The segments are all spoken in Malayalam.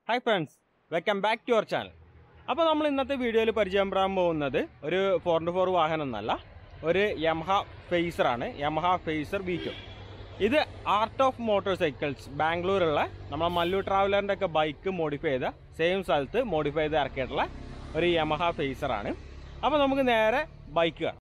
hi friends welcome back to our channel അപ്പോൾ നമ്മൾ ഇന്നത്തെ വീഡിയോയിൽ പരിചയപ്പെടാൻ പോകുന്നത് ഒരു ഫോർ ഇൻറ്റു ഫോർ വാഹനം എന്നല്ല ഒരു യമഹ ഫേസറാണ് യമഹ ഫേസർ വീക്കോ ഇത് ആർട്ട് ഓഫ് മോട്ടോർ സൈക്കിൾസ് ബാംഗ്ലൂരുള്ള നമ്മളെ മല്ലു ട്രാവലറിൻ്റെ ഒക്കെ ബൈക്ക് മോഡിഫൈ ചെയ്ത സെയിം സ്ഥലത്ത് മോഡിഫൈ ചെയ്ത് ഇറക്കിയിട്ടുള്ള ഒരു യമഹ ഫേസറാണ് അപ്പോൾ നമുക്ക് നേരെ ബൈക്ക് കാണാം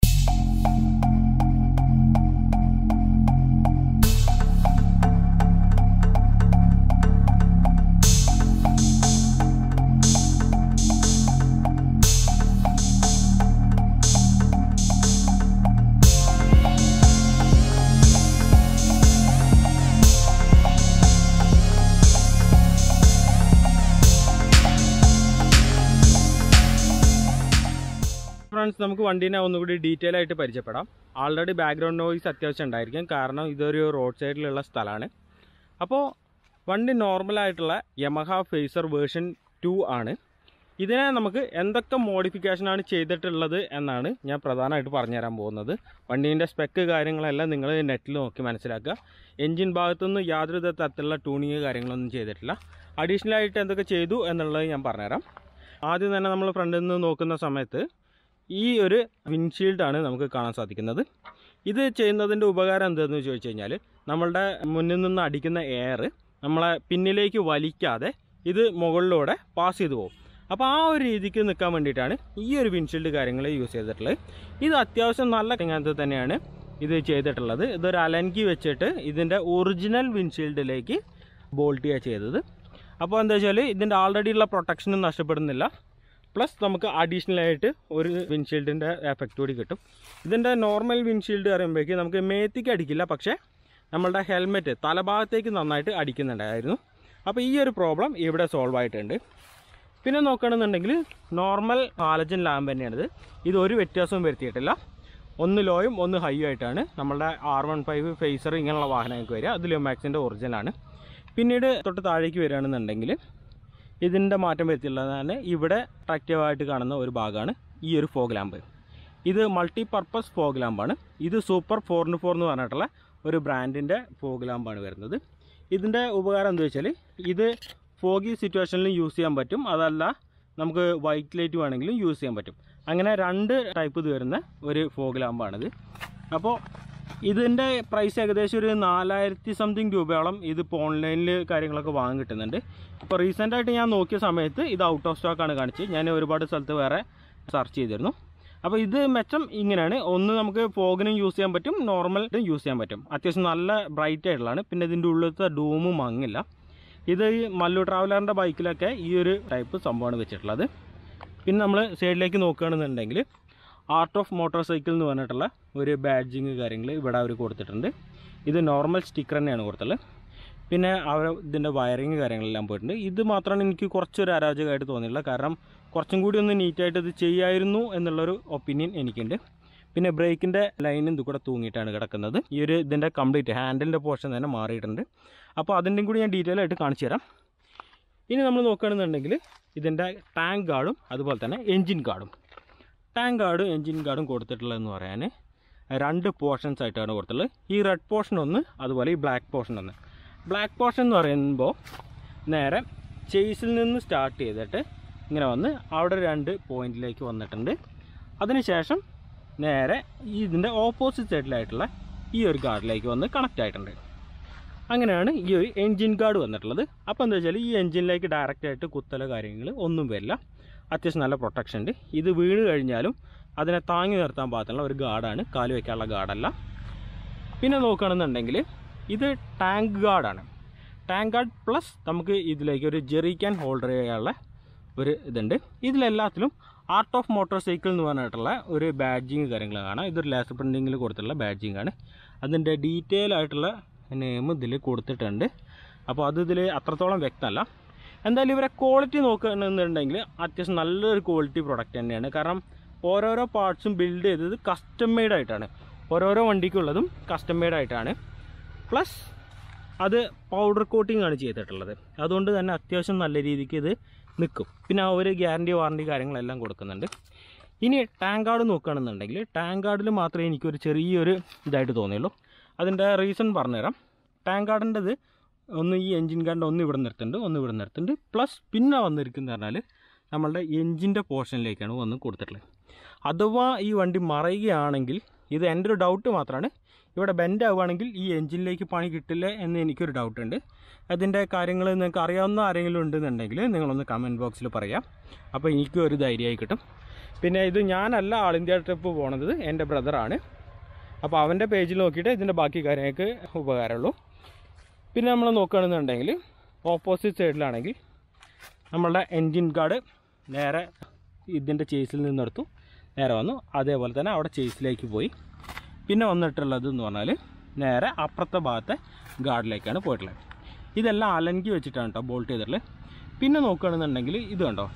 ഫ്രണ്ട്സ് നമുക്ക് വണ്ടീനെ ഒന്നുകൂടി ഡീറ്റെയിൽ ആയിട്ട് പരിചയപ്പെടാം ആൾറെഡി ബാക്ക്ഗ്രൗണ്ട് നോയ്സ് അത്യാവശ്യം ഉണ്ടായിരിക്കും കാരണം ഇതൊരു റോഡ് സൈഡിലുള്ള സ്ഥലമാണ് അപ്പോൾ വണ്ടി നോർമലായിട്ടുള്ള യമഹ ഫേസർ വേർഷൻ ടു ആണ് ഇതിനെ നമുക്ക് എന്തൊക്കെ മോഡിഫിക്കേഷനാണ് ചെയ്തിട്ടുള്ളത് എന്നാണ് ഞാൻ പ്രധാനമായിട്ട് പറഞ്ഞുതരാൻ പോകുന്നത് വണ്ടീൻ്റെ സ്പെക്ക് കാര്യങ്ങളെല്ലാം നിങ്ങൾ നെറ്റിൽ നോക്കി മനസ്സിലാക്കുക എൻജിൻ ഭാഗത്തുനിന്ന് യാതൊരു തരത്തിലുള്ള ട്യൂണിങ് കാര്യങ്ങളൊന്നും ചെയ്തിട്ടില്ല അഡീഷണൽ ആയിട്ട് എന്തൊക്കെ ചെയ്തു എന്നുള്ളത് ഞാൻ പറഞ്ഞുതരാം ആദ്യം തന്നെ നമ്മൾ ഫ്രണ്ടിൽ നിന്ന് നോക്കുന്ന സമയത്ത് ഈ ഒരു വിൻഷീൽഡാണ് നമുക്ക് കാണാൻ സാധിക്കുന്നത് ഇത് ചെയ്യുന്നതിൻ്റെ ഉപകാരം എന്താണെന്ന് ചോദിച്ചു കഴിഞ്ഞാൽ നമ്മളുടെ മുന്നിൽ നിന്ന് അടിക്കുന്ന എയർ നമ്മളെ പിന്നിലേക്ക് വലിക്കാതെ ഇത് മുകളിലൂടെ പാസ് ചെയ്തു പോകും അപ്പോൾ ആ ഒരു രീതിക്ക് നിൽക്കാൻ വേണ്ടിയിട്ടാണ് ഈ ഒരു വിൻഷീൽഡ് കാര്യങ്ങൾ യൂസ് ചെയ്തിട്ടുള്ളത് ഇത് അത്യാവശ്യം നല്ല കങ്ങാനത്ത് തന്നെയാണ് ഇത് ചെയ്തിട്ടുള്ളത് ഇതൊരു അലൻകി വെച്ചിട്ട് ഇതിൻ്റെ ഒറിജിനൽ വിൻഷീൽഡിലേക്ക് ബോൾട്ട് ചെയ്യുക ചെയ്തത് അപ്പോൾ എന്താ വെച്ചാൽ ഇതിൻ്റെ ആൾറെഡി ഉള്ള പ്രൊട്ടക്ഷനും നഷ്ടപ്പെടുന്നില്ല പ്ലസ് നമുക്ക് അഡീഷണൽ ആയിട്ട് ഒരു വിൻഷീൽഡിൻ്റെ എഫക്റ്റ് കൂടി കിട്ടും ഇതിൻ്റെ നോർമൽ വിൻഷീൽഡ് പറയുമ്പോഴേക്ക് നമുക്ക് മേത്തേക്ക് അടിക്കില്ല പക്ഷേ നമ്മളുടെ ഹെൽമെറ്റ് തലഭാഗത്തേക്ക് നന്നായിട്ട് അടിക്കുന്നുണ്ടായിരുന്നു അപ്പോൾ ഈ ഒരു പ്രോബ്ലം ഇവിടെ സോൾവ് ആയിട്ടുണ്ട് പിന്നെ നോക്കുകയാണെന്നുണ്ടെങ്കിൽ നോർമൽ ഹാലജൻ ലാമ്പ് തന്നെയാണിത് ഇത് ഒരു വ്യത്യാസവും വരുത്തിയിട്ടില്ല ഒന്ന് ലോയും ഒന്ന് ഹൈ ആയിട്ടാണ് നമ്മളുടെ ആർ വൺ ഫൈവ് ഫേസർ ഇങ്ങനെയുള്ള വാഹനങ്ങൾക്ക് വരിക അത് ലിയോമാക്സിൻ്റെ ഒറിജിനലാണ് പിന്നീട് തൊട്ട് താഴേക്ക് വരികയാണെന്നുണ്ടെങ്കിൽ ഇതിൻ്റെ മാറ്റം വരുത്തിയുള്ളതാണ് ഇവിടെ അട്രാക്റ്റീവായിട്ട് കാണുന്ന ഒരു ഭാഗമാണ് ഈ ഒരു ഫോഗ് ലാമ്പ് ഇത് മൾട്ടി പർപ്പസ് ഫോഗ് ലാമ്പാണ് ഇത് സൂപ്പർ ഫോറിന് ഫോർ എന്ന് പറഞ്ഞിട്ടുള്ള ഒരു ബ്രാൻഡിൻ്റെ ഫോഗ് ലാമ്പാണ് വരുന്നത് ഇതിൻ്റെ ഉപകാരം എന്താ വെച്ചാൽ ഇത് ഫോഗി സിറ്റുവേഷനിലും യൂസ് ചെയ്യാൻ പറ്റും അതല്ല നമുക്ക് വൈറ്റ് ലൈറ്റ് വേണമെങ്കിലും യൂസ് ചെയ്യാൻ പറ്റും അങ്ങനെ രണ്ട് ടൈപ്പ് ഇത് വരുന്ന ഒരു ഫോഗ് ലാമ്പാണിത് അപ്പോൾ ഇതിൻ്റെ പ്രൈസ് ഏകദേശം ഒരു നാലായിരത്തി സംതിങ് രൂപയോളം ഇതിപ്പോൾ ഓൺലൈനിൽ കാര്യങ്ങളൊക്കെ വാങ്ങാൻ കിട്ടുന്നുണ്ട് ഇപ്പോൾ റീസെൻ്റായിട്ട് ഞാൻ നോക്കിയ സമയത്ത് ഇത് ഔട്ട് ഓഫ് സ്റ്റോക്കാണ് കാണിച്ച് ഞാൻ ഒരുപാട് സ്ഥലത്ത് വേറെ സെർച്ച് ചെയ്തിരുന്നു അപ്പോൾ ഇത് മെച്ചം ഇങ്ങനെയാണ് ഒന്ന് നമുക്ക് ഫോഗിനും യൂസ് ചെയ്യാൻ പറ്റും നോർമൽ യൂസ് ചെയ്യാൻ പറ്റും അത്യാവശ്യം നല്ല ബ്രൈറ്റ് ആയിട്ടുള്ളതാണ് പിന്നെ ഇതിൻ്റെ ഉള്ളിലത്തെ ഡൂമും മങ്ങില്ല ഇത് ഈ മല്ലു ട്രാവലറിൻ്റെ ബൈക്കിലൊക്കെ ഈ ഒരു ടൈപ്പ് സംഭവമാണ് വെച്ചിട്ടുള്ളത് പിന്നെ നമ്മൾ സൈഡിലേക്ക് നോക്കുകയാണെന്നുണ്ടെങ്കിൽ ആർട്ട് ഓഫ് മോട്ടോർ സൈക്കിൾ എന്ന് പറഞ്ഞിട്ടുള്ള ഒരു ബാഡ്ജിങ് കാര്യങ്ങൾ ഇവിടെ അവർ കൊടുത്തിട്ടുണ്ട് ഇത് നോർമൽ സ്റ്റിക്കർ തന്നെയാണ് കൊടുത്തുള്ളത് പിന്നെ അവർ ഇതിൻ്റെ വയറിങ് കാര്യങ്ങളെല്ലാം പോയിട്ടുണ്ട് ഇത് മാത്രമാണ് എനിക്ക് കുറച്ചൊരു അരാജകമായിട്ട് തോന്നിയിട്ടുള്ളത് കാരണം കുറച്ചും കൂടി ഒന്ന് നീറ്റായിട്ട് ഇത് ചെയ്യായിരുന്നു എന്നുള്ളൊരു ഒപ്പീനിയൻ എനിക്കുണ്ട് പിന്നെ ബ്രേക്കിൻ്റെ ലൈനും ഇത് കൂടെ തൂങ്ങിയിട്ടാണ് കിടക്കുന്നത് ഈ ഒരു ഇതിൻ്റെ കംപ്ലീറ്റ് ഹാൻഡിലിൻ്റെ പോർഷൻ തന്നെ മാറിയിട്ടുണ്ട് അപ്പോൾ അതിൻ്റെയും കൂടി ഞാൻ ഡീറ്റെയിൽ ആയിട്ട് കാണിച്ചു തരാം ഇനി നമ്മൾ നോക്കുകയാണെന്നുണ്ടെങ്കിൽ ഇതിൻ്റെ ടാങ്ക് ഗാർഡും അതുപോലെ തന്നെ എൻജിൻ ഗാർഡും ടാങ്ക് ഗാർഡും എൻജിൻ ഗാർഡും കൊടുത്തിട്ടുള്ളതെന്ന് പറയാൻ രണ്ട് പോർഷൻസ് ആയിട്ടാണ് കൊടുത്തിട്ടുള്ളത് ഈ റെഡ് പോർഷൻ ഒന്ന് അതുപോലെ ഈ ബ്ലാക്ക് പോർഷൻ ഒന്ന് ബ്ലാക്ക് പോർഷൻ എന്ന് പറയുമ്പോൾ നേരെ ചേസിൽ നിന്ന് സ്റ്റാർട്ട് ചെയ്തിട്ട് ഇങ്ങനെ വന്ന് അവിടെ രണ്ട് പോയിന്റിലേക്ക് വന്നിട്ടുണ്ട് അതിനുശേഷം നേരെ ഈ ഇതിൻ്റെ ഓപ്പോസിറ്റ് സൈഡിലായിട്ടുള്ള ഈ ഒരു ഗാർഡിലേക്ക് വന്ന് കണക്റ്റ് ആയിട്ടുണ്ട് അങ്ങനെയാണ് ഈ ഒരു എൻജിൻ ഗാർഡ് വന്നിട്ടുള്ളത് അപ്പോൾ എന്താ വെച്ചാൽ ഈ എൻജിനിലേക്ക് ഡയറക്റ്റ് ആയിട്ട് കുത്തല കാര്യങ്ങൾ ഒന്നും വരില്ല അത്യാവശ്യം നല്ല പ്രൊട്ടക്ഷൻ ഉണ്ട് ഇത് വീണ് കഴിഞ്ഞാലും അതിനെ താങ്ങി നിർത്താൻ പാകത്തുള്ള ഒരു ഗാർഡാണ് കാല് വയ്ക്കാനുള്ള ഗാർഡല്ല പിന്നെ നോക്കുകയാണെന്നുണ്ടെങ്കിൽ ഇത് ടാങ്ക് ഗാർഡാണ് ടാങ്ക് ഗാർഡ് പ്ലസ് നമുക്ക് ഇതിലേക്ക് ഒരു ജെറി ക്യാൻ ഹോൾഡർ ചെയ്യാനുള്ള ഒരു ഇതുണ്ട് ഇതിലെല്ലാത്തിലും ആർട്ട് ഓഫ് മോട്ടോർ സൈക്കിൾ എന്ന് പറഞ്ഞിട്ടുള്ള ഒരു ബാഡ്ജിങ് കാര്യങ്ങൾ കാണാം ഇതൊരു ലേസർ പ്രിൻറ്റിങ്ങിൽ കൊടുത്തിട്ടുള്ള ബാഡ്ജിങ് ആണ് അതിൻ്റെ ഡീറ്റെയിൽ ആയിട്ടുള്ള നെയിം ഇതിൽ കൊടുത്തിട്ടുണ്ട് അപ്പോൾ അത് ഇതിൽ അത്രത്തോളം വ്യക്തമല്ല എന്തായാലും ഇവരെ ക്വാളിറ്റി നോക്കുകയാണെന്നുണ്ടെങ്കിൽ അത്യാവശ്യം നല്ലൊരു ക്വാളിറ്റി പ്രൊഡക്റ്റ് തന്നെയാണ് കാരണം ഓരോരോ പാർട്സും ബിൽഡ് ചെയ്തത് കസ്റ്റം മെയ്ഡ് ആയിട്ടാണ് ഓരോരോ വണ്ടിക്കുള്ളതും കസ്റ്റം മെയ്ഡ് ആയിട്ടാണ് പ്ലസ് അത് പൗഡർ കോട്ടിംഗ് ആണ് ചെയ്തിട്ടുള്ളത് അതുകൊണ്ട് തന്നെ അത്യാവശ്യം നല്ല രീതിക്ക് ഇത് നിൽക്കും പിന്നെ അവർ ഗ്യാരണ്ടി വാറണ്ടി കാര്യങ്ങളെല്ലാം കൊടുക്കുന്നുണ്ട് ഇനി ടാങ്ക് കാർഡ് നോക്കുകയാണെന്നുണ്ടെങ്കിൽ ടാങ്ക് കാർഡിൽ മാത്രമേ എനിക്കൊരു ചെറിയൊരു ഇതായിട്ട് തോന്നിയുള്ളൂ അതിൻ്റെ റീസൺ പറഞ്ഞുതരാം ടാങ്ക് കാർഡിൻ്റെത് ഒന്ന് ഈ എൻജിൻ ഗാർഡിൻ്റെ ഒന്ന് ഇവിടെ നിർത്തുന്നുണ്ട് ഒന്ന് ഇവിടെ നിർത്തുന്നുണ്ട് പ്ലസ് പിന്നെ വന്നിരിക്കുന്നത് പറഞ്ഞാൽ നമ്മളുടെ എൻജിൻ്റെ പോർഷനിലേക്കാണ് വന്ന് കൊടുത്തിട്ടുള്ളത് അഥവാ ഈ വണ്ടി മറയുകയാണെങ്കിൽ ഇത് എൻ്റെ ഒരു ഡൗട്ട് മാത്രമാണ് ഇവിടെ ബെൻഡ് ആവുകയാണെങ്കിൽ ഈ എൻജിനിലേക്ക് പണി കിട്ടില്ല എന്ന് എനിക്കൊരു ഡൗട്ട് ഉണ്ട് അതിൻ്റെ കാര്യങ്ങൾ നിങ്ങൾക്ക് അറിയാവുന്ന ആരെങ്കിലും ഉണ്ടെന്നുണ്ടെങ്കിൽ നിങ്ങളൊന്ന് കമൻറ്റ് ബോക്സിൽ പറയാം അപ്പോൾ എനിക്കും ഒരു ധൈര്യമായി കിട്ടും പിന്നെ ഇത് ഞാനല്ല ആൾ ഇന്ത്യ ട്രിപ്പ് പോണത് എൻ്റെ ബ്രദറാണ് അപ്പോൾ അവൻ്റെ പേജിൽ നോക്കിയിട്ട് ഇതിൻ്റെ ബാക്കി കാര്യങ്ങൾക്ക് ഉപകാരമുള്ളൂ പിന്നെ നമ്മൾ നോക്കുകയാണെന്നുണ്ടെങ്കിൽ ഓപ്പോസിറ്റ് സൈഡിലാണെങ്കിൽ നമ്മളുടെ എൻജിൻ ഗാർഡ് നേരെ ഇതിൻ്റെ ചേസിൽ നിന്നെടുത്തു നേരെ വന്നു അതേപോലെ തന്നെ അവിടെ ചേസിലേക്ക് പോയി പിന്നെ വന്നിട്ടുള്ളത് എന്ന് പറഞ്ഞാൽ നേരെ അപ്പുറത്തെ ഭാഗത്തെ ഗാർഡിലേക്കാണ് പോയിട്ടുള്ളത് ഇതെല്ലാം അലങ്കി വെച്ചിട്ടാണ് കേട്ടോ ബോൾട്ട് ചെയ്തിട്ടുള്ളത് പിന്നെ നോക്കുകയാണെന്നുണ്ടെങ്കിൽ ഇത് കണ്ടോ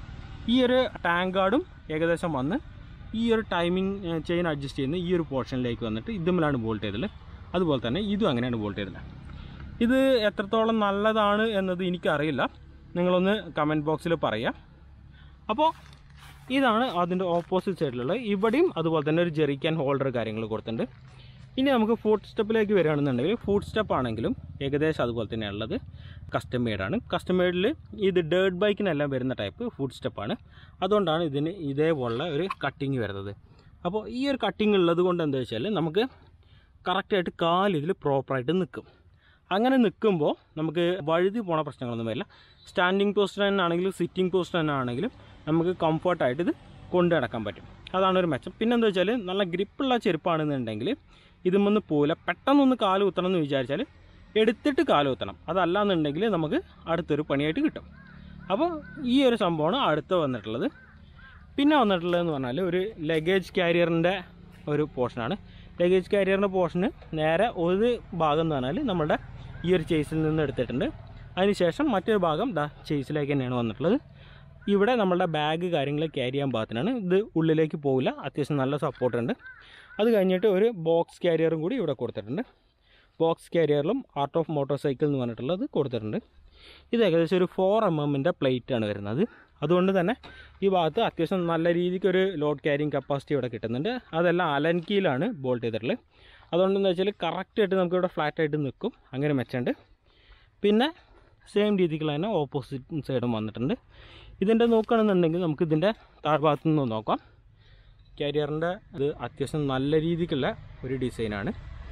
ഈ ഒരു ടാങ്ക് ഗാർഡും ഏകദേശം വന്ന് ഈ ഒരു ടൈമിംഗ് ചെയിൻ അഡ്ജസ്റ്റ് ചെയ്യുന്ന ഈ ഒരു പോർഷനിലേക്ക് വന്നിട്ട് ഇതുമ്മലാണ് ബോൾട്ട് ചെയ്തിട്ടുള്ളത് അതുപോലെ തന്നെ ഇതും അങ്ങനെയാണ് ബോൾട്ട് ചെയ്തിട്ടുള്ളത് ഇത് എത്രത്തോളം നല്ലതാണ് എന്നത് എനിക്കറിയില്ല നിങ്ങളൊന്ന് കമൻറ്റ് ബോക്സിൽ പറയാം അപ്പോൾ ഇതാണ് അതിൻ്റെ ഓപ്പോസിറ്റ് സൈഡിലുള്ളത് ഇവിടെയും അതുപോലെ തന്നെ ഒരു ജെറിക്കാൻ ഹോൾഡർ കാര്യങ്ങൾ കൊടുത്തിട്ടുണ്ട് ഇനി നമുക്ക് ഫുഡ് സ്റ്റെപ്പിലേക്ക് വരികയാണെന്നുണ്ടെങ്കിൽ ഫുഡ് സ്റ്റെപ്പ് ആണെങ്കിലും ഏകദേശം അതുപോലെ തന്നെയുള്ളത് കസ്റ്റം മെയ്ഡാണ് കസ്റ്റം മെയ്ഡിൽ ഇത് ഡേർട്ട് ബൈക്കിനെല്ലാം വരുന്ന ടൈപ്പ് ഫുഡ് സ്റ്റെപ്പാണ് അതുകൊണ്ടാണ് ഇതിന് ഇതേപോലുള്ള ഒരു കട്ടിങ് വരുന്നത് അപ്പോൾ ഈ ഒരു കട്ടിങ് ഉള്ളത് കൊണ്ട് എന്താ വെച്ചാൽ നമുക്ക് കറക്റ്റായിട്ട് കാല് ഇതിൽ പ്രോപ്പറായിട്ട് നിൽക്കും അങ്ങനെ നിൽക്കുമ്പോൾ നമുക്ക് വഴുതി പോണ പ്രശ്നങ്ങളൊന്നും വരില്ല സ്റ്റാൻഡിങ് പോസ്റ്റ് തന്നെയാണെങ്കിലും സിറ്റിംഗ് പോസ്റ്റ് തന്നെ ആണെങ്കിലും നമുക്ക് കംഫർട്ടായിട്ട് ഇത് കൊണ്ടു നടക്കാൻ പറ്റും അതാണ് ഒരു മെച്ചം പിന്നെ എന്താ വെച്ചാൽ നല്ല ഗ്രിപ്പുള്ള ചെരുപ്പാണെന്നുണ്ടെങ്കിൽ ഇതുമൊന്ന് പോലെ പെട്ടെന്നൊന്ന് കാല് കുത്തണം എന്ന് വിചാരിച്ചാൽ എടുത്തിട്ട് കാല് കുത്തണം അതല്ലാന്നുണ്ടെങ്കിൽ നമുക്ക് അടുത്തൊരു പണിയായിട്ട് കിട്ടും അപ്പോൾ ഈ ഒരു സംഭവമാണ് അടുത്ത് വന്നിട്ടുള്ളത് പിന്നെ വന്നിട്ടുള്ളതെന്ന് പറഞ്ഞാൽ ഒരു ലഗേജ് ക്യാരിയറിൻ്റെ ഒരു പോർഷനാണ് ലഗേജ് ക്യാരിയറിൻ്റെ പോർഷന് നേരെ ഒരു ഭാഗം എന്ന് പറഞ്ഞാൽ നമ്മുടെ ഈ ഒരു ചേസിൽ നിന്ന് എടുത്തിട്ടുണ്ട് അതിനുശേഷം മറ്റൊരു ഭാഗം ദാ ചേസിലേക്ക് തന്നെയാണ് വന്നിട്ടുള്ളത് ഇവിടെ നമ്മളുടെ ബാഗ് കാര്യങ്ങൾ ക്യാരി ചെയ്യാൻ പാകത്തിനാണ് ഇത് ഉള്ളിലേക്ക് പോകില്ല അത്യാവശ്യം നല്ല സപ്പോർട്ട് ഉണ്ട് അത് കഴിഞ്ഞിട്ട് ഒരു ബോക്സ് ക്യാരിയറും കൂടി ഇവിടെ കൊടുത്തിട്ടുണ്ട് ബോക്സ് ക്യാരിയറിലും ആർട്ട് ഓഫ് മോട്ടോർ സൈക്കിൾ എന്ന് പറഞ്ഞിട്ടുള്ളത് കൊടുത്തിട്ടുണ്ട് ഇത് ഏകദേശം ഒരു ഫോർ എം എമ്മിൻ്റെ പ്ലേറ്റാണ് വരുന്നത് അതുകൊണ്ട് തന്നെ ഈ ഭാഗത്ത് അത്യാവശ്യം നല്ല രീതിക്ക് ഒരു ലോഡ് ക്യാരിങ് കപ്പാസിറ്റി ഇവിടെ കിട്ടുന്നുണ്ട് അതെല്ലാം അലൻകിയിലാണ് ബോൾട്ട് ചെയ്തിട്ടുള്ളത് അതുകൊണ്ടെന്ന് വെച്ചാൽ കറക്റ്റായിട്ട് നമുക്കിവിടെ ഫ്ലാറ്റായിട്ട് നിൽക്കും അങ്ങനെ മെച്ചമുണ്ട് പിന്നെ സെയിം രീതിക്കുള്ള തന്നെ ഓപ്പോസിറ്റ് സൈഡും വന്നിട്ടുണ്ട് ഇതിൻ്റെ നോക്കുകയാണെന്നുണ്ടെങ്കിൽ നമുക്ക് ഇതിൻ്റെ താഴ്ഭാഗത്തു നിന്ന് നോക്കാം കാരിയറിൻ്റെ ഇത് അത്യാവശ്യം നല്ല രീതിക്കുള്ള ഒരു ഡിസൈനാണ്